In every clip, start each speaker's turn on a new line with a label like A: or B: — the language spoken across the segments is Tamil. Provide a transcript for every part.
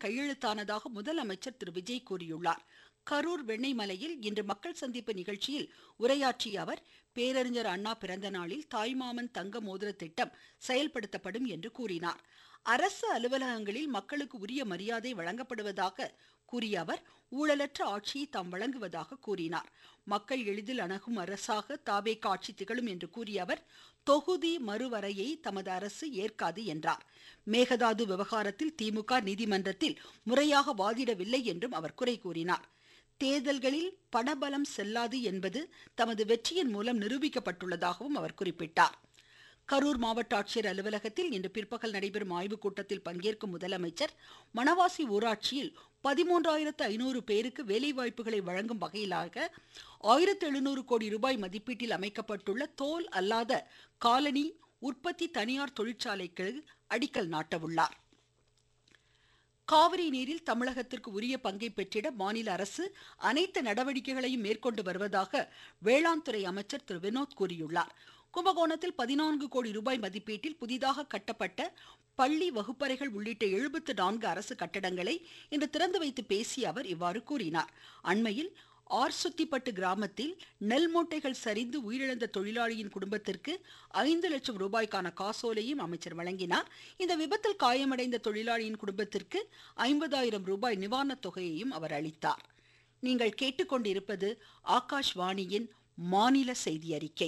A: கையெழுத்தானதாக முதலமைச்சர் திரு விஜய் கூறியுள்ளார் கரூர் வெண்ணெய்மலையில் இன்று மக்கள் சந்திப்பு நிகழ்ச்சியில் உரையாற்றிய அவர் பேரறிஞர் அண்ணா பிறந்த நாளில் தாய்மாமன் தங்க மோதிர திட்டம் செயல்படுத்தப்படும் என்று கூறினார் அரசு அலுவலகங்களில் மக்களுக்கு உரிய மரியாதை வழங்கப்படுவதாக கூறிய அவர் ஊழலற்ற ஆட்சியை தாம் வழங்குவதாக கூறினார் மக்கள் எளிதில் அணுகும் அரசாக தாவே காட்சி திகழும் என்று கூறிய அவர் தொகுதி மறுவரையை தமது அரசு ஏற்காது என்றார் மேகதாது விவகாரத்தில் திமுக நீதிமன்றத்தில் முறையாக வாதிடவில்லை என்றும் அவர் குறை கூறினார் தேர்தல்களில் பணபலம் செல்லாது என்பது தமது வெற்றியின் மூலம் நிரூபிக்கப்பட்டுள்ளதாகவும் அவர் குறிப்பிட்டார் கரூர் மாவட்ட ஆட்சியர் அலுவலகத்தில் இன்று பிற்பகல் நடைபெறும் ஆய்வுக் கூட்டத்தில் பங்கேற்கும் முதலமைச்சர் மணவாசி ஊராட்சியில் பதிமூன்றாயிரத்து ஐநூறு பேருக்கு வேலைவாய்ப்புகளை வழங்கும் வகையிலாக ஆயிரத்து எழுநூறு கோடி ரூபாய் மதிப்பீட்டில் அமைக்கப்பட்டுள்ள தோல் அல்லாத காலனி உற்பத்தி தனியார் தொழிற்சாலைக்கு அடிக்கல் நாட்டவுள்ளார் காவிரி நீரில் தமிழகத்திற்கு உரிய பங்கை பெற்றிட மாநில அரசு அனைத்து நடவடிக்கைகளையும் மேற்கொண்டு வருவதாக வேளாண் துறை அமைச்சர் திரு வினோத் கூறியுள்ளார் கும்பகோணத்தில் பதினான்கு கோடி ரூபாய் மதிப்பீட்டில் புதிதாக கட்டப்பட்ட பள்ளி வகுப்பறைகள் உள்ளிட்ட எழுபத்து நான்கு அரசு கட்டடங்களை இன்று திறந்து வைத்து பேசிய அவர் இவ்வாறு கூறினார் அண்மையில் ஆர்சுத்திப்பட்டு கிராமத்தில் நெல் மூட்டைகள் சரிந்து உயிரிழந்த தொழிலாளியின் குடும்பத்திற்கு ஐந்து லட்சம் ரூபாய்க்கான காசோலையும் அமைச்சர் வழங்கினார் இந்த விபத்தில் காயமடைந்த தொழிலாளியின் குடும்பத்திற்கு ஐம்பதாயிரம் ரூபாய் நிவாரணத் தொகையையும் அவர் அளித்தார் நீங்கள் கேட்டுக்கொண்டிருப்பது ஆகாஷ்வாணியின் மாநில செய்தி அறிக்கை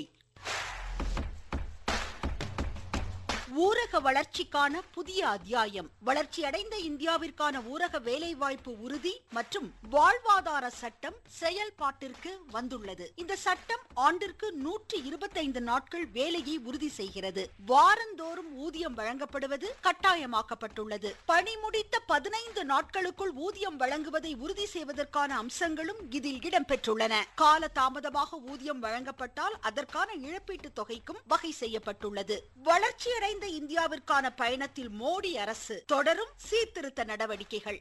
A: ஊரக வளர்ச்சிக்கான புதிய அத்தியாயம் வளர்ச்சியடைந்த இந்தியாவிற்கான ஊரக வேலைவாய்ப்பு உறுதி மற்றும் வாழ்வாதார சட்டம் செயல்பாட்டிற்கு வந்துள்ளது இந்த சட்டம் ஆண்டிற்கு நூற்றி இருபத்தைந்து நாட்கள் வேலையை உறுதி செய்கிறது வாரந்தோறும் ஊதியம் வழங்கப்படுவது கட்டாயமாக்கப்பட்டுள்ளது பணி முடித்த பதினைந்து நாட்களுக்குள் ஊதியம் வழங்குவதை உறுதி செய்வதற்கான அம்சங்களும் இதில் இடம்பெற்றுள்ளன கால தாமதமாக ஊதியம் வழங்கப்பட்டால் அதற்கான இழப்பீட்டுத் தொகைக்கும் வகை செய்யப்பட்டுள்ளது வளர்ச்சியடைந்த இந்தியாவிற்கான பயணத்தில் மோடி அரசு தொடரும் சீர்திருத்த நடவடிக்கைகள்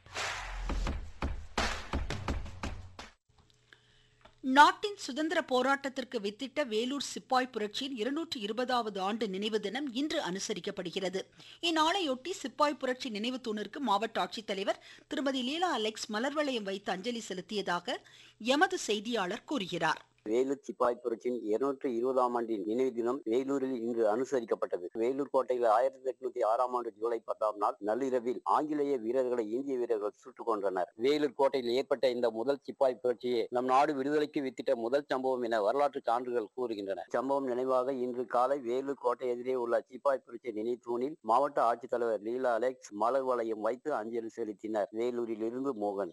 A: நாட்டின் சுதந்திர போராட்டத்திற்கு வித்திட்ட வேலூர் சிப்பாய் புரட்சியின் இருநூற்றி இருபதாவது ஆண்டு நினைவு தினம் இன்று அனுசரிக்கப்படுகிறது இந்நாளையொட்டி சிப்பாய் புரட்சி நினைவு தூணிற்கு மாவட்ட ஆட்சித்தலைவர் திருமதி லீலா அலெக்ஸ் மலர்வளையம் வைத்து அஞ்சலி செலுத்தியதாக எமது செய்தியாளர் கூறுகிறார்
B: வேலூர் சிப்பாய் புரட்சியின் இருநூற்றி இருபதாம் ஆண்டின் நினைவு தினம் வேலூரில் இன்று அனுசரிக்கப்பட்டது வேலூர் கோட்டையில் ஆயிரத்தி எட்நூத்தி ஆறாம் ஆண்டு ஜூலை பத்தாம் நாள் நள்ளிரவில் ஆங்கிலேய வீரர்களை இந்திய வீரர்கள் சுட்டுக் கொன்றனர் வேலூர் கோட்டையில் ஏற்பட்ட இந்த முதல் சிப்பாய் புரட்சியே நம் நாடு விடுதலைக்கு வித்திட்ட முதல் சம்பவம் என வரலாற்று சான்றுகள் கூறுகின்றன சம்பவம் நினைவாக இன்று காலை வேலூர் கோட்டை எதிரே உள்ள சிப்பாய் புரட்சி நினைவு தூணில் மாவட்ட ஆட்சித்தலைவர் லீலா அலெக்ஸ் மலர் வளையம் வைத்து அஞ்சலி செலுத்தினர் வேலூரில் இருந்து மோகன்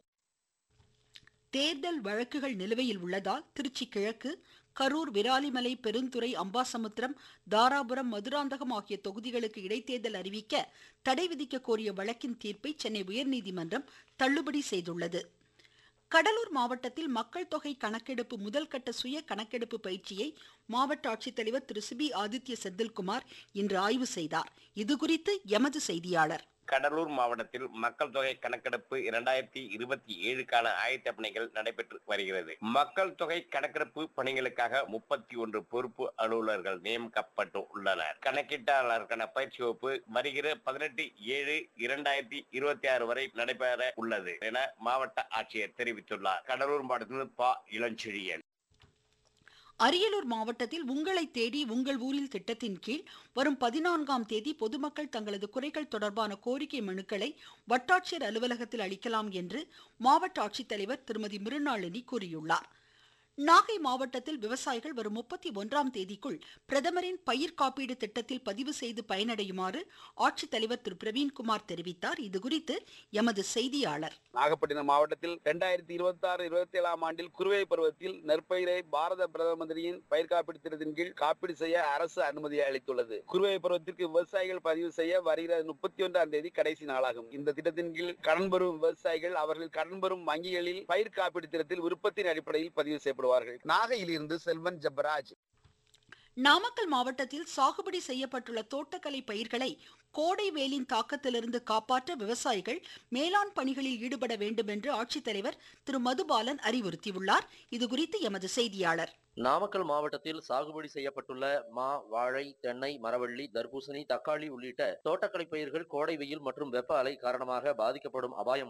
A: தேர்தல் வழக்குகள் நிலுவையில் உள்ளதால் திருச்சி கிழக்கு கரூர் விராலிமலை பெருந்துறை அம்பாசமுத்திரம் தாராபுரம் மதுராந்தகம் ஆகிய தொகுதிகளுக்கு இடைத்தேர்தல் அறிவிக்க தடை விதிக்க கோரிய வழக்கின் தீர்ப்பை சென்னை உயர்நீதிமன்றம் தள்ளுபடி செய்துள்ளது கடலூர் மாவட்டத்தில் மக்கள் தொகை கணக்கெடுப்பு முதல் கட்ட சுய கணக்கெடுப்பு பயிற்சியை மாவட்ட ஆட்சித்தலைவர் திரு சிபி ஆதித்ய செந்தில்குமார் இன்று ஆய்வு செய்தார் இதுகுறித்து எமது செய்தியாளர்
C: கடலூர் மாவட்டத்தில் மக்கள் தொகை கணக்கெடுப்பு இரண்டாயிரத்தி இருபத்தி ஏழுக்கான ஆயத்த பணிகள் நடைபெற்று வருகிறது மக்கள் தொகை கணக்கெடுப்பு பணிகளுக்காக முப்பத்தி ஒன்று பொறுப்பு அலுவலர்கள் நியமிக்கப்பட்டு உள்ளனர் கணக்கீட்டாளருக்கான பயிற்சி வகுப்பு வருகிற பதினெட்டு ஏழு இரண்டாயிரத்தி இருபத்தி ஆறு வரை நடைபெற உள்ளது என மாவட்ட ஆட்சியர் தெரிவித்துள்ளார் கடலூர் மாவட்டத்தில் பா இளஞ்செழியன்
A: அரியலூர் மாவட்டத்தில் உங்களை தேடி உங்கள் ஊரில் திட்டத்தின் கீழ் வரும் பதினான்காம் தேதி பொதுமக்கள் தங்களது குறைகள் தொடர்பான கோரிக்கை மனுக்களை வட்டாட்சியர் அலுவலகத்தில் அளிக்கலாம் என்று மாவட்ட ஆட்சித்தலைவர் திருமதி மிருணாளினி கூறியுள்ளார் நாகை மாவட்டத்தில் விவசாயிகள் வரும் முப்பத்தி ஒன்றாம் தேதிக்குள் பிரதமரின் பயிர் காப்பீடு திட்டத்தில் பதிவு செய்து பயனடையுமாறு ஆட்சித்தலைவர் திரு பிரவீன்குமார் தெரிவித்தார் இதுகுறித்து எமது செய்தியாளர்
D: நாகப்பட்டினம் மாவட்டத்தில் இரண்டாயிரத்தி இருபத்தி ஆறு இருபத்தி ஏழாம் ஆண்டில் குறுவை பருவத்தில் நெற்பயிரை பாரத பிரதம மந்திரியின் பயிர் காப்பீடு திட்டத்தின் கீழ் காப்பீடு செய்ய அரசு அனுமதி அளித்துள்ளது குறுவை பருவத்திற்கு விவசாயிகள் பதிவு செய்ய வருகிற முப்பத்தி ஒன்றாம் தேதி கடைசி நாளாகும் இந்த திட்டத்தின் கீழ் கடன் பெறும் விவசாயிகள் அவர்கள் கடன் பெறும் வங்கிகளில் பயிர் காப்பீடு திட்டத்தில் விருப்பத்தின் அடிப்படையில் பதிவு செய்யப்படுவார்கள் நாகையில் இருந்து செல்வன் ஜபராஜ்
A: நாமக்கல் மாவட்டத்தில் சாகுபடி செய்யப்பட்டுள்ள தோட்டக்கலை பயிர்களை கோடை வெயிலின் தாக்கத்திலிருந்து காப்பாற்ற விவசாயிகள் மேலாண் பணிகளில் ஈடுபட வேண்டும் என்று ஆட்சித்தலைவர் திரு மதுபாலன் அறிவுறுத்தியுள்ளார் இதுகுறித்து எமது செய்தியாளர்
E: நாமக்கல் மாவட்டத்தில் சாகுபடி செய்யப்பட்டுள்ள மா வாழை தென்னை மரவள்ளி தர்பூசணி தக்காளி உள்ளிட்ட தோட்டக்கலை பயிர்கள் கோடை வெயில் மற்றும் வெப்ப அலை காரணமாக பாதிக்கப்படும் அபாயம்